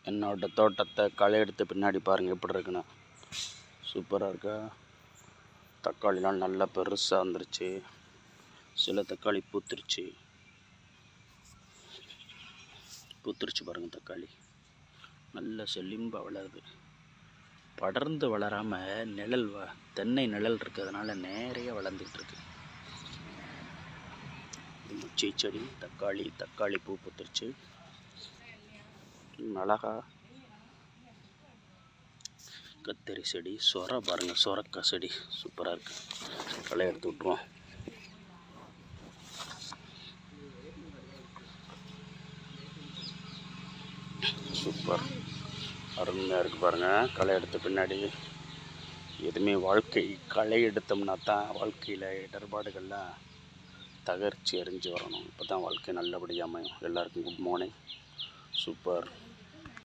என்னோட தோட்டத்தை களை எடுத்த பின்னாடி பாருங்கள் எப்படி இருக்குன்னு சூப்பராக இருக்கா தக்காளிலாம் நல்லா பெருசாக வந்துருச்சு சில தக்காளி பூத்துருச்சு பூத்துருச்சு பாருங்கள் தக்காளி நல்ல செழிம்பாக வளருது படர்ந்து வளராமல் நிழல் வ தென்னை நிழல் இருக்கிறதுனால நேரைய வளர்ந்துக்கிட்டு இருக்கு இது முச்சை செடி தக்காளி தக்காளி பூ பூத்துருச்சு மிளகா கத்தரி செடி சொர பாருங்கள் சொரக்காய் செடி சூப்பராக இருக்கு களை எடுத்து விட்ருவோம் சூப்பர் அருமையாக இருக்குது பாருங்கள் களை எடுத்த பின்னாடி எதுவுமே வாழ்க்கை களை எடுத்தோம்னா தான் வாழ்க்கையில் இடர்பாடுகள்லாம் தகர்ச்சி எறிஞ்சு வரணும் இப்போ தான் வாழ்க்கை நல்லபடியாக அமையும் எல்லாருக்கும் குட் மார்னிங் சூப்பர்